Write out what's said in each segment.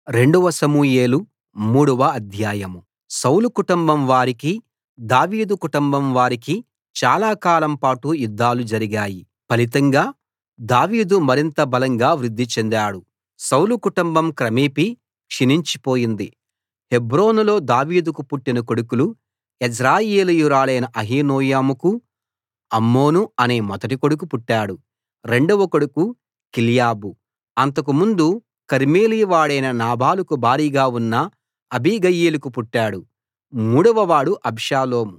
రెండవ సమూయేలు మూడవ అధ్యాయం సౌలు కుటుంబం వారికీ దావీదు కుటుంబం వారికీ చాలా కాలం పాటు యుద్ధాలు జరిగాయి ఫలితంగా దావీదు మరింత బలంగా వృద్ధి చెందాడు సౌలు కుటుంబం క్రమేపీ క్షీణించిపోయింది హెబ్రోనులో దావీదుకు పుట్టిన కొడుకులు యెజ్రెయేలీయురాలైన అహీనోయముకు అమ్నోను అనే మొదటి కొడుకు పుట్టాడు రెండవ కొడుకు కిల్యాబు అంతకు ముందు కర్మెలీ వాడైన నాబాలుకు భార్యగా ఉన్న అబీగయీలుకు పుట్టాడు మూడవ వాడు అబ్షాలోము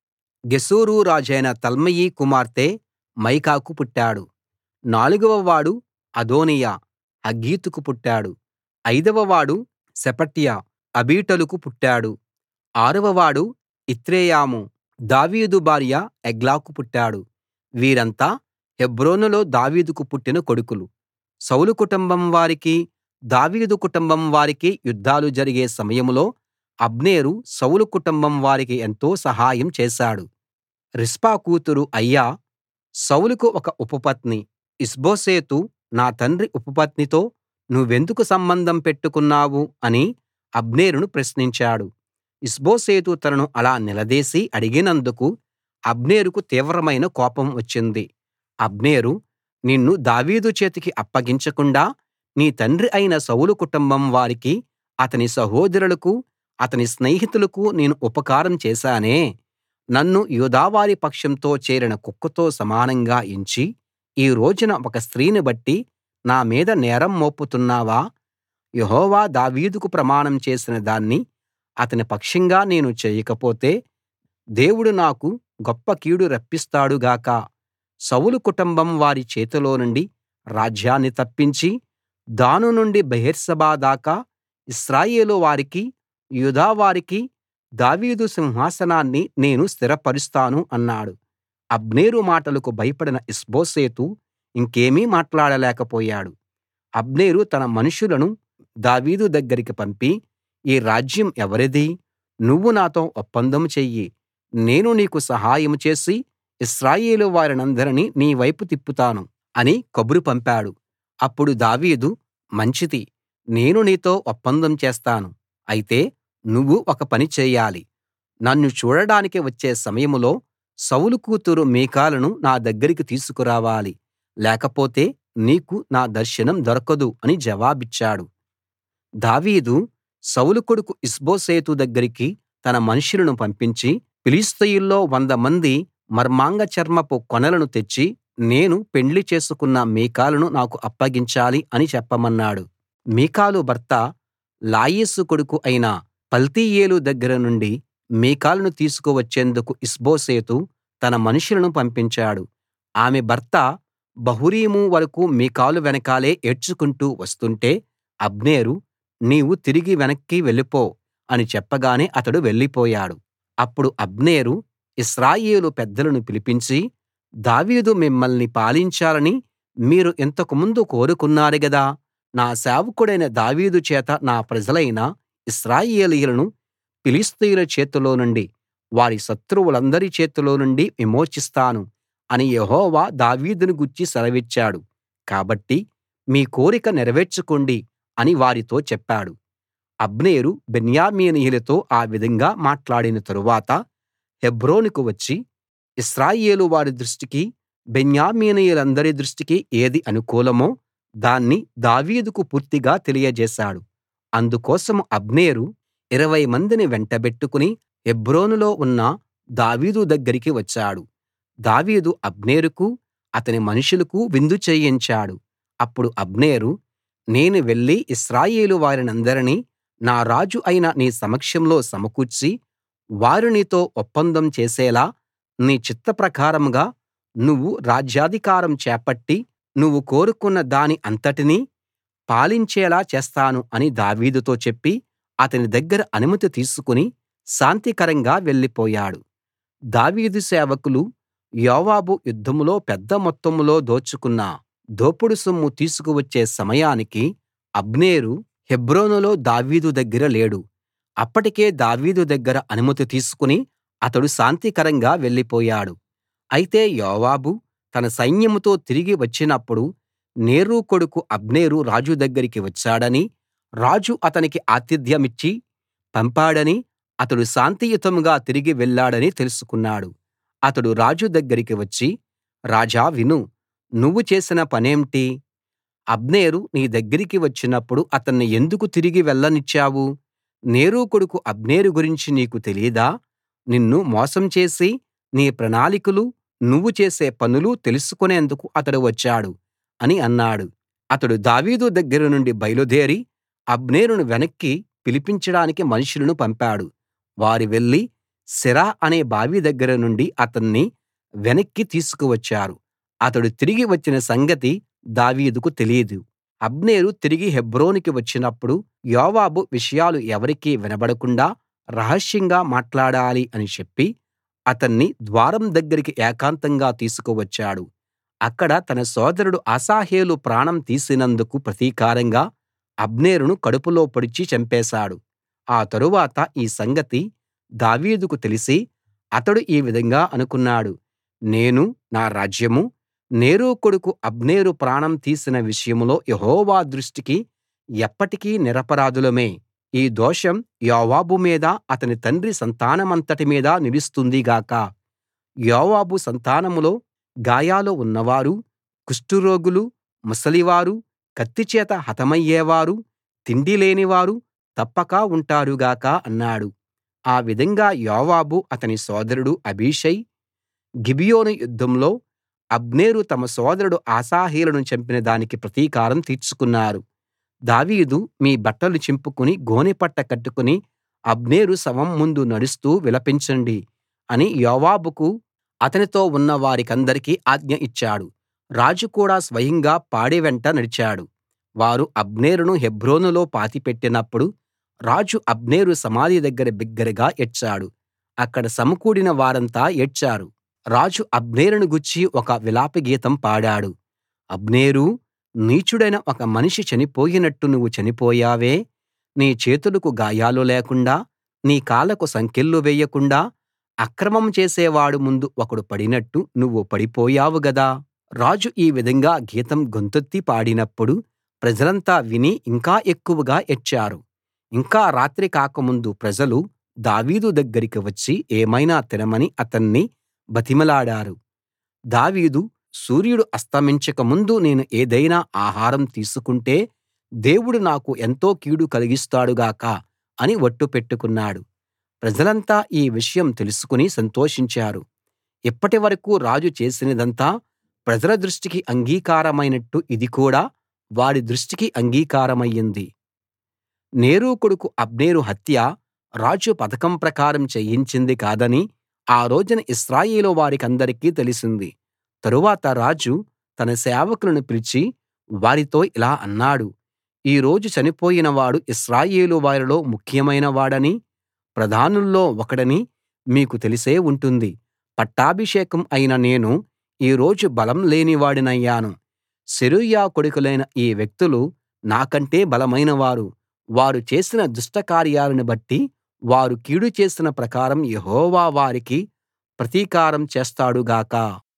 గెషూరు రాజైన తల్మయి కుమార్తె మయకాకు పుట్టాడు నాలుగవ వాడు అదోనీయా హగ్గీతుకు పుట్టాడు ఐదవ వాడు షెఫట్య అబీటలుకు పుట్టాడు ఆరవ వాడు ఇత్రెయాము దావీదు భార్య ఎగ్లాకు పుట్టాడు వీరంతా హెబ్రోనులో దావీదుకు పుట్టిన కొడుకులు సౌలు కుటుంబం వారికీ దావీదు కుటుంబం వారికీ యుద్ధాలు జరిగే సమయంలో అబ్నేరు సౌలు కుటుంబం వారికి ఎంతో సహాయం చేశాడు రిస్పా కూతురు అయ్యా సౌలుకు ఒక ఉపపత్ని ఇష్బోషెతు నా తండ్రి ఉపపత్నితో నువ్వెందుకు సంబంధం పెట్టుకున్నావు అని అబ్నేరును ప్రశ్నించాడు ఇష్బోషెతు తనను అలా నిలదీసి అడిగినందుకు అబ్నేరుకు తీవ్రమైన కోపం వచ్చింది అబ్నేరు నిన్ను దావీదు చేతికి అప్పగించకుండా నీ తండ్రి అయిన సౌలు కుటుంబం వారికి అతని సహోదరులకు అతని స్నేహితులకు నేను ఉపకారం చేశానే నన్ను యూదావారి పక్షంతో చేరిన కుక్కతో సమానంగా ఎంచి ఈ రోజున ఒక స్త్రీని బట్టి నా మీద నేరం మోపుతున్నావా యెహోవా దావీదుకు ప్రమాణం చేసిన దాన్ని అతని పక్షంగా నేను చేయకపోతే దేవుడు నాకు గొప్ప కీడు రప్పిస్తాడు గాక సౌలు కుటుంబం వారి చేతిలో నుండి రాజ్యాన్ని తప్పించి దాను నుండి బెయేర్షెబా దాకా ఇశ్రాయేలు వారికి యూదా వారికి దావీదు సింహాసనాన్ని నేను స్థిరపరుస్తాను అన్నాడు అబ్నేరు మాటలకు భయపడిన ఇష్బోషెతు ఇంకేమీ మాట్లాడలేకపోయాడు అబ్నేరు తన మనుషులను దావీదు దగ్గరికి పంపి ఈ రాజ్యం ఎవరిది నువ్వు నాతో ఒప్పందం చెయ్యి నేను నీకు సహాయం చేసి ఇశ్రాయేలు వారినందరినీ నీ వైపు తిప్పుతాను అని కబురు పంపాడు అప్పుడు దావీదు మంచిది నేను నీతో ఒప్పందం చేస్తాను అయితే నువ్వు ఒక పని చేయాలి నన్ను చూడడానికి వచ్చే సమయంలో సౌలు కూతురు మీకాలును నా దగ్గరికి తీసుకురావాలి లేకపోతే నీకు నా దర్శనం దొరకదు అని జవాబిచ్చాడు దావీదు సౌలు కొడుకు ఇష్బోషెతు దగ్గరికి తన మనుషులను పంపించి ఫిలిష్తీయుల్లో వందమంది మర్మాంగ చర్మపు కొనలను తెచ్చి నేను పెండ్లి చేసుకున్న మీకాలును నాకు అప్పగించాలి అని చెప్పమన్నాడు మీకాలు భర్త లాయీషు కొడుకు అయిన పల్తీయేలు దగ్గర నుండి మీకాలును తీసుకువచ్చేందుకు ఇష్బోషెతు తన మనుషులను పంపించాడు ఆమె భర్త బహూరీము వరకూ మీకాలు వెనకాలే ఏడ్చుకుంటూ వస్తుంటే అబ్నేరు నీవు తిరిగి వెనక్కి వెళ్ళిపో అని చెప్పగానే అతడు వెళ్ళిపోయాడు అప్పుడు అబ్నేరు ఇశ్రాయేలు పెద్దలను పిలిపించి దావీదు మిమ్మల్ని పాలించాలని మీరు ఇంతకు ముందు కోరుకున్నారు గదా నా సేవకుడైన దావీదు చేత నా ప్రజలైన ఇశ్రాయేలీయులను ఫిలిష్తీయుల చేతిలో నుండి వారి శత్రువులందరి చేతిలో నుండి విమోచిస్తాను అని యెహోవా దావీదును గూర్చి సెలవిచ్చాడు కాబట్టి మీ కోరిక నెరవేర్చుకోండి అని వారితో చెప్పాడు అబ్నేరు బెన్యామీనీయులతో ఆ విధంగా మాట్లాడిన తరువాత హెబ్రోనుకు వచ్చి ఇశ్రాయేలు వారి దృష్టికి బెన్యామీనీయులందరి దృష్టికి ఏది అనుకూలమో దాన్ని దావీదుకు పూర్తిగా తెలియజేశాడు అందుకోసం అబ్నేరు ఇరవై మందిని వెంటబెట్టుకుని హెబ్రోనులో ఉన్న దావీదు దగ్గరికి వచ్చాడు దావీదు అబ్నేరుకు అతని మనుషులకు విందు చేయించాడు అప్పుడు అబ్నేరు నేను వెళ్లి ఇశ్రాయేలు వారినందరినీ నా రాజు అయిన నీ సమక్షంలో సమకూర్చి వారు నీతో ఒప్పందం చేసేలా నీ చిత్త ప్రకారంగా నువ్వు రాజ్యాధికారం చేపట్టి నువ్వు కోరుకున్న దాని అంతటినీ పాలించేలా చేస్తాను అని దావీదుతో చెప్పి అతని దగ్గర అనుమతి తీసుకుని శాంతికరంగా వెళ్ళిపోయాడు దావీదు సేవకులు యోవాబు యుద్ధంలో పెద్ద మొత్తంలో దోచుకున్న దోపుడు సొమ్ము తీసుకువచ్చే సమయానికి అబ్నేరు హెబ్రోనులో దావీదు దగ్గర లేడు అప్పటికే దావీదు దగ్గర అనుమతి తీసుకుని అతడు శాంతికరంగా వెళ్ళిపోయాడు అయితే యోవాబు తన సైన్యంతో తిరిగి వచ్చినప్పుడు నేరు కొడుకు అబ్నేరు రాజు దగ్గరికి వచ్చాడని రాజు అతనికి ఆతిథ్యమిచ్చి పంపాడనీ అతడు శాంతియుతంగా తిరిగి వెళ్ళాడనీ తెలుసుకున్నాడు అతడు రాజు దగ్గరికి వచ్చి రాజా విను నువ్వు చేసిన పనేంటి అబ్నేరు నీ దగ్గరికి వచ్చినప్పుడు అతన్ని ఎందుకు తిరిగి వెళ్ళనిచ్చావు నేరు కొడుకు అబ్నేరు గురించి నీకు తెలీదా నిన్ను మోసం చేసి నీ ప్రణాళికలు నువ్వు చేసే పనులు తెలుసుకునేందుకు అతడు వచ్చాడు అని అన్నాడు అతడు దావీదు దగ్గర నుండి బయలుదేరి అబ్నేరును వెనక్కి పిలిపించడానికి మనుషులను పంపాడు వారు వెళ్లి సిరా అనే బావి దగ్గర నుండి అతన్ని వెనక్కి తీసుకువచ్చారు అతడు తిరిగి వచ్చిన సంగతి దావీదుకు తెలీదు అబ్నేరు తిరిగి హెబ్రోనుకి వచ్చినప్పుడు యోవాబు విషయాలు ఎవరికీ వినబడకుండా రహస్యంగా మాట్లాడాలి అని చెప్పి అతన్ని ద్వారం దగ్గరికి ఏకాంతంగా తీసుకువచ్చాడు అక్కడ తన సోదరుడు అశాహేలు ప్రాణం తీసినందుకు ప్రతీకారంగా అబ్నేరును కడుపులో పొడిచి చంపేశాడు ఆ తరువాత ఈ సంగతి దావీదుకు తెలిసి అతడు ఈ విధంగా అనుకున్నాడు నేనూ నా రాజ్యమూ నేరు కొడుకు అబ్నేరు ప్రాణం తీసిన విషయంలో యెహోవా దృష్టికి ఎప్పటికీ నిరపరాధులమే ఈ దోషం యోవాబు మీద అతని తండ్రి సంతానమంతటి మీద నిలుస్తుంది గాక యోవాబు సంతానంలో గాయాలు ఉన్నవారు కుష్టురోగులు ముసలివారు కత్తిచేత హతమయ్యేవారు తిండి లేనివారు తప్పక ఉంటారు గాక అన్నాడు ఆ విధంగా యోవాబు అతని సోదరుడు అబీషై గిబియోను యుద్ధంలో అబ్నేరు తమ సోదరుడు అశాహేలును చంపిన దానికి ప్రతీకారం తీర్చుకున్నారు దావీదు మీ బట్టలు చింపుకుని గోనెపట్ట కట్టుకుని అబ్నేరు శవం ముందు నడుస్తూ విలపించండి అని యోవాబుకు అతనితో ఉన్న వారికందరికీ ఆజ్ఞ ఇచ్చాడు రాజు కూడా స్వయంగా పాడె వెంట నడిచాడు వారు అబ్నేరును హెబ్రోనులో పాతిపెట్టినప్పుడు రాజు అబ్నేరు సమాధి దగ్గర బిగ్గరగా ఏడ్చాడు అక్కడ సమకూడిన వారంతా ఏడ్చారు రాజు అబ్నేరును గూర్చి ఒక విలాప గీతం పాడాడు అబ్నేరూ నీచుడైన ఒక మనిషి చనిపోయినట్టు నువ్వు చనిపోయావే నీ చేతులకు గాయాలు లేకుండా నీ కాళ్ళకు సంకెళ్ళు వేయకుండా అక్రమం చేసేవాడు ముందు ఒకడు పడినట్టు నువ్వు పడిపోయావు గదా రాజు ఈ విధంగా గీతం గొంతెత్తి పాడినప్పుడు ప్రజలంతా విని ఇంకా ఎక్కువగా ఏడ్చారు ఇంకా రాత్రి కాకముందు ప్రజలు దావీదు దగ్గరికి వచ్చి ఏమైనా తినమని అతన్ని బతిమిలాడారు దావీదు సూర్యుడు అస్తమించక ముందు నేను ఏదైనా ఆహారం తీసుకుంటే దేవుడు నాకు ఎంతో కీడు కలిగిస్తాడు గాక అని ఒట్టు పెట్టుకున్నాడు ప్రజలంతా ఈ విషయం తెలుసుకుని సంతోషించారు ఇప్పటి వరకూ రాజు చేసినదంతా ప్రజల దృష్టికి అంగీకారమైనట్టు ఇది కూడా వారి దృష్టికి అంగీకారమయ్యింది నేరు కొడుకు అబ్నేరు హత్య రాజు పథకం ప్రకారం చేయించింది కాదని ఆ రోజున ఇశ్రాయేలు వారికందరికీ తెలిసింది తరువాత రాజు తన సేవకులను పిలిచి వారితో ఇలా అన్నాడు ఈ రోజు చనిపోయిన వాడు ఇశ్రాయేలు వారిలో ముఖ్యమైన వాడనీ ప్రధానుల్లో ఒకడని మీకు తెలిసే ఉంటుంది పట్టాభిషేకం అయిన నేను ఈ రోజు బలం లేనివాడినయ్యాను సెరూయా కొడుకులైన ఈ వ్యక్తులు నాకంటే బలమైనవారు వారు చేసిన దుష్టకార్యాలను బట్టి వారు కీడు చేసిన ప్రకారం యెహోవా వారికి ప్రతీకారం చేస్తాడు గాక